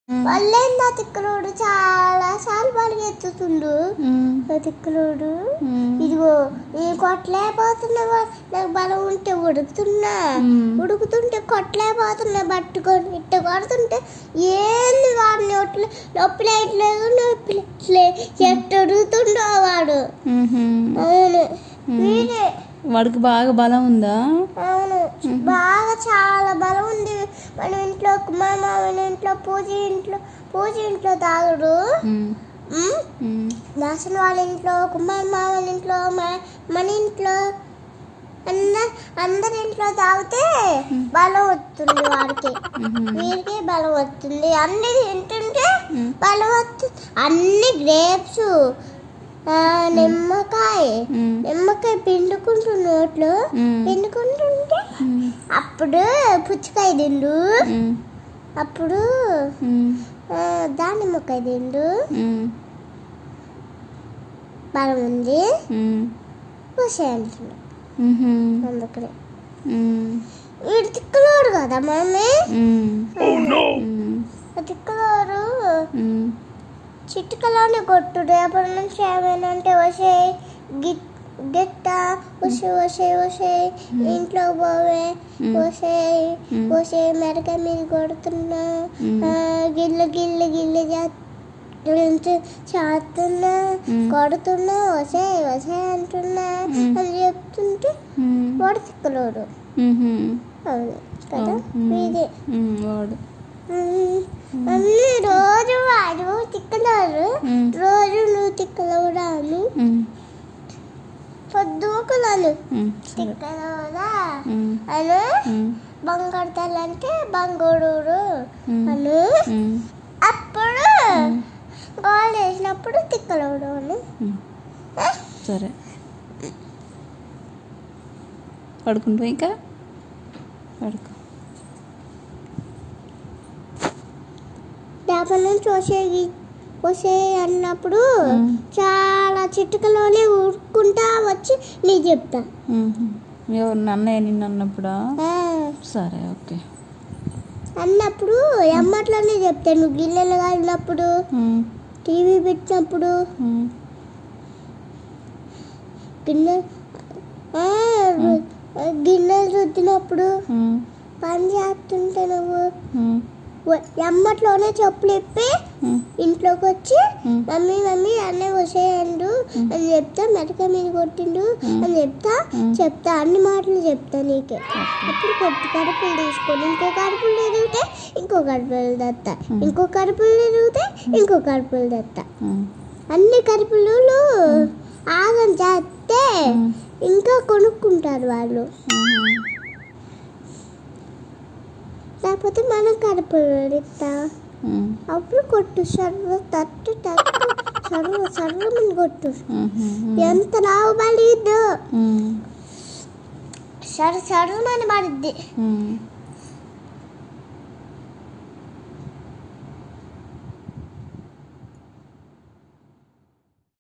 వాళ్ళేందా తిక్కలోడు చాలా సార్లు పరిగెత్తుతుండు ఆ తిక్కలోడు ఇదిగో ఈ కొట్టలేకపోతున్నా నాకు బలం ఉంటే ఉడుకుతున్నా ఉడుకుతుంటే కొట్టలేకపోతున్నా పట్టుకొని ఇట్ట కొడుతుంటే ఏంది వాడు నొప్పి నొప్పి లేట్లేదు నొప్పి లేట్లేదు ఎట్ట ఉడుకుతుండో వాడు అవును వీడే వాడికి బాగా బలం ఉందా అవును బాగా చాలా బలం ఉంది మన ఇంట్లో మా మామయ్య ఇంట్లో పూజ ఇంట్లో పూజ ఇంట్లో తాగుడు ఉమ్. ఉమ్, ఉమ్. దాసన్ వాళ్ళ ఇంట్లో కుమార్ మామయ్య ఇంట్లో మా- మన ఇంట్లో అంద అందరి ఇంట్లో తాగితే బలం వస్తుంది వాడికి వీరికి బలం వస్తుంది అన్ని తింటుంటే బలం వస్తుంది అన్ని గ్రేప్స్ నిమ్మకాయ ఉమ్. నిమ్మకాయ పిండుకుంటున్న నోట్లో ఉమ్. పిండుకుంటుంటే ఉమ్. అప్పుడు పుచ్చకాయ తిండు ఉమ్. అప్పుడు ఉమ్. ఆ, దానిమ్మకాయ తిండు ఉమ్. బలం ఉంది ఉమ్. పూసే అంటున్నాడు ఉహుం. అందుకని ఉమ్. వీడు తిక్కలోడు కదా మమ్మీ ఉమ్. ఉమ్. ఆ తిక్కలోడు ఉమ్. చిట్టుకలోనే కొట్టు రేపటి నుంచి ఏమైనా అంటే వసే గిట్ గిట్ట వసే వసే వసే ఇంట్లో పోవే వసే వసే మెరక మీద కొడుతున్నా ఆ, గిల్లు గిల్లు గిల్లు చేస్తు- చేస్తున్నా కొడుతున్నా వసే వసే అంటున్నా అని చెప్తుంటే ఉమ్. వాడు తిక్కలోడు ఉహుం. అవును కదా ఉమ్. ఇదే ఉమ్. వాడు మమ్మీ రోజు వాడు తిక్కలారు ఉమ్. రోజు నువ్వు తిక్కలవడాను ఉమ్. పొద్దుకులాను ఉమ్. సరే తిక్కలవడా ఉమ్. అను ఉమ్. బంగారు తల్లి అంటే బంగారు ఉమ్. అను ఉమ్. అప్పుడు గోల్ వేసినప్పుడు తిక్కలవడు అను ఉమ్. సరే పడుకుంటా ఇంకా పడుకో డాబా నుంచి వచ్చే వచ్చే అన్నప్పుడు చాలా చిట్టుకలోనే ఊరుకుంటా వచ్చి నీ చెప్తా ఉహుం. ఎవరు అన్నయ్య నిన్ను అన్నప్పుడా ఆ. సరే ఓకే అన్నప్పుడు ఎమ్మట్లోనే చెప్తాను నువ్వు గిన్నెలు కాడినప్పుడు ఉమ్. టీవీ పెట్టినప్పుడు ఉమ్. గిన్నె ఆ, రు- గిన్నెలు రుద్దినప్పుడు ఉమ్. పని చేస్తుంటే నువ్వు ఉమ్. వ- ఎమ్మట్లోనే చెప్పులు ఇప్పి ఉమ్. ఇంట్లోకి వచ్చి ఉమ్. మమ్మీ మమ్మీ అన్నీ వచ్చేయండు అని చెప్తా మెడక మీద కొట్టిండు అని చెప్తా చెప్తా అన్ని మాటలు చెప్తా నీకే అప్పుడు కొట్టి కడుపులు తీసుకొని ఇంకో కడుపులు తిరిగితే ఇంకో కడుపులు తెస్తా ఇంకో కడుపులు తిరిగితే ఇంకో కడుపులు తెస్తా ఉమ్. అన్ని కడుపులు ఆగం చేస్తే ఇంకా కొనుక్కుంటారు వాళ్ళు ఉమ్. లేకపోతే మనం కడుపులు ఇస్తా ఉమ్. అప్పుడు కొట్టు సర్వ తట్టు తట్టు సర్వ సర్వమని కొట్టు ఉహుం. ఎంత లావు పడిద్దు ఉమ్. సర్ సర్వమని పడిద్ది ఉమ్.